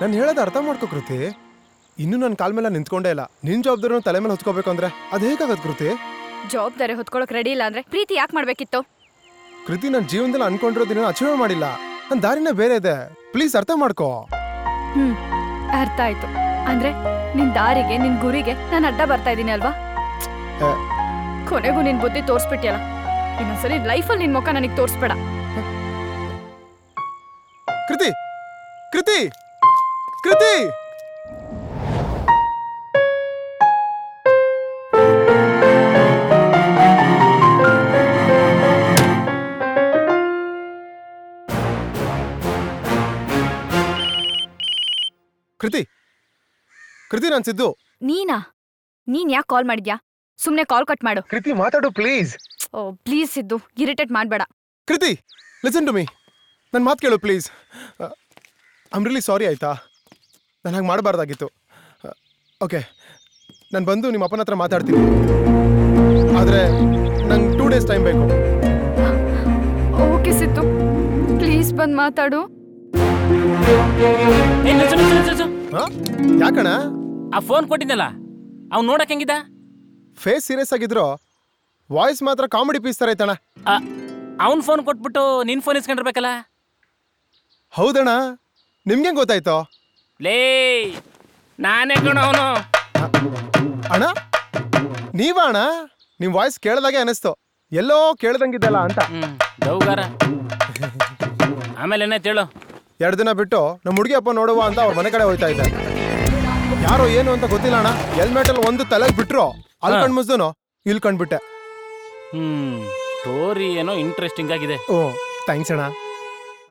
ನಾನು ಹೇಳೋದು ಅರ್ಥ ಮಾಡ್ಕೋ ಕೃತಿ ಇನ್ನೂ ನನ್ನ ಕಾಲ್ ಮೇಲೆ ನಿಂತ್ಕೊಂಡೇ ಇಲ್ಲ ನಿನ್ ಜವಾಬ್ದಾರಿನ ತಲೆ ಮೇಲೆ ಹೊತ್ಕೋಬೇಕು ಅಂದ್ರೆ ಅದು ಹೇಗಾಗತ್ ಕೃತಿ ಜವಾಬ್ದಾರಿ ಹೊತ್ಕೊಳಕ್ ರೆಡಿ ಇಲ್ಲ ಅಂದ್ರೆ ಪ್ರೀತಿ ಯಾಕೆ ಮಾಡ್ಬೇಕಿತ್ತು ಕೃತಿ ನನ್ನ ಜೀವನದಲ್ಲಿ ಅನ್ಕೊಂಡಿರೋದಿನ ಅಚೀವ್ ಮಾಡಿಲ್ಲ ನನ್ನ ದಾರಿನೇ ಬೇರೆ ಇದೆ ಪ್ಲೀಸ್ ಅರ್ಥ ಮಾಡ್ಕೋ ಹ್ಮ್ ಅರ್ಥ ಆಯ್ತು ಅಂದ್ರೆ ನಿನ್ ದಾರಿಗೆ ನಿನ್ ಗುರಿಗೆ ನಾನು ಅಡ್ಡ ಬರ್ತಾ ಇದ್ದೀನಿ ಅಲ್ವಾ ಆ. ಕೊನೆಗೂ ನಿನ್ ಬುದ್ಧಿ ತೋರ್ಸ್ಬಿಟ್ಟಿಯಲ್ಲ ಇನ್ನೊಂದ್ಸಲಿ ಲೈಫಲ್ಲಿ ನಿನ್ ಮುಖ ನನಗೆ ತೋರ್ಸ್ಬೇಡ ಕೃತಿ ಕೃತಿ ಕೃತಿ ಕೃತಿ ಕೃತಿ ನಾನು ಸಿದ್ದು ನೀನಾ ನೀನ್ ಯಾಕೆ ಕಾಲ್ ಮಾಡಿದ್ಯಾ ಸುಮ್ನೆ ಕಾಲ್ ಕಟ್ ಮಾಡು ಕೃತಿ ಮಾತಾಡು ಪ್ಲೀಸ್ ಓ ಪ್ಲೀಸ್ ಸಿದ್ದು ಇರಿಟೇಟ್ ಮಾಡ್ಬೇಡ ಕೃತಿ ಲಿಸನ್ ಟು ಮೀ ನನ್ನ ಮಾತು ಕೇಳು ಪ್ಲೀಸ್ ಐಮ್ ರಿಲಿ ಸಾರಿ ಆಯ್ತಾ ನಾನು ಹಾಗೆ ಮಾಡಬಾರ್ದಾಗಿತ್ತು ಓಕೆ ನಾನು ಬಂದು ನಿಮ್ಮ ಅಪ್ಪನ ಹತ್ರ ಮಾತಾಡ್ತೀನಿ ಆದರೆ ನಂಗೆ ಟೂ ಡೇಸ್ ಟೈಮ್ ಬೇಕು ಓಕೆ ಸಿದ್ದು ಪ್ಲೀಸ್ ಬಂದ್ ಮಾತಾಡು ಏ, ನಿಲ್ಸು, ನಿಲ್ಸು, ನಿಲ್ಸು, ನಿಲ್ಸು. ಹಾಂ ಯಾಕಣ ಆ ಫೋನ್ ಕೊಟ್ಟಿದ್ದಲ್ಲ ಅವ್ನು ನೋಡಕ್ ಹೆಂಗಿದ ಫೇಸ್ ಸೀರಿಯಸ್ ಆಗಿದ್ರು ವಾಯ್ಸ್ ಮಾತ್ರ ಕಾಮಿಡಿ ಪೀಸ್ ಥರ ಐತಣ ಅವ್ನ್ ಫೋನ್ ಕೊಟ್ಬಿಟ್ಟು ನಿನ್ ಫೋನ್ ಇಸ್ಕೊಂಡಿರ್ಬೇಕಲ್ಲ ಹೌದಣ್ಣ ನಿಮ್ಗೆ ಗೊತ್ತಾಯ್ತೋ ಲೇ ನಾನೇ ಕಣ ಅವನು ಅಣ್ಣ ನೀವಾ ಅಣ್ಣ ನಿಮ್ಮ ವಾಯ್ಸ್ ಕೇಳ್ದಾಗೆ ಅನಿಸ್ತು ಎಲ್ಲೋ ಕೇಳ್ದಂಗಿದ್ದಲ್ಲ ಅಂತ ಹ್ಮ್ ದೌಗಾರ ಆಮೇಲೆ ಏನಾಯ್ತು ಹೇಳು ಎರಡು ದಿನ ಬಿಟ್ಟು ನಮ್ಮ ಹುಡುಗಿ ಅಪ್ಪ ನೋಡುವ ಅಂತ ಅವ್ರ ಮನೆ ಕಡೆ ಹೋಯ್ತಾ ಇದ್ದೆ ಯಾರೋ ಏನು ಅಂತ ಗೊತ್ತಿಲ್ಲ ಅಣ್ಣ ಹೆಲ್ಮೆಟಲ್ಲಿ ಒಂದು ತಲೆಗೆ ಬಿಟ್ರು ಅಲ್ಲಿ ಹಾ. ಕಣ್ ಮುಸ್ದನು ಇಲ್ಲಿ ಕಂಡ್ಬಿಟ್ಟೆ ಹ್ಮ್ ಸ್ಟೋರಿ ಏನೋ ಇಂಟ್ರೆಸ್ಟಿಂಗ್ ಆಗಿದೆ ಓ ಥ್ಯಾಂಕ್ಸ್ ಅಣ್ಣ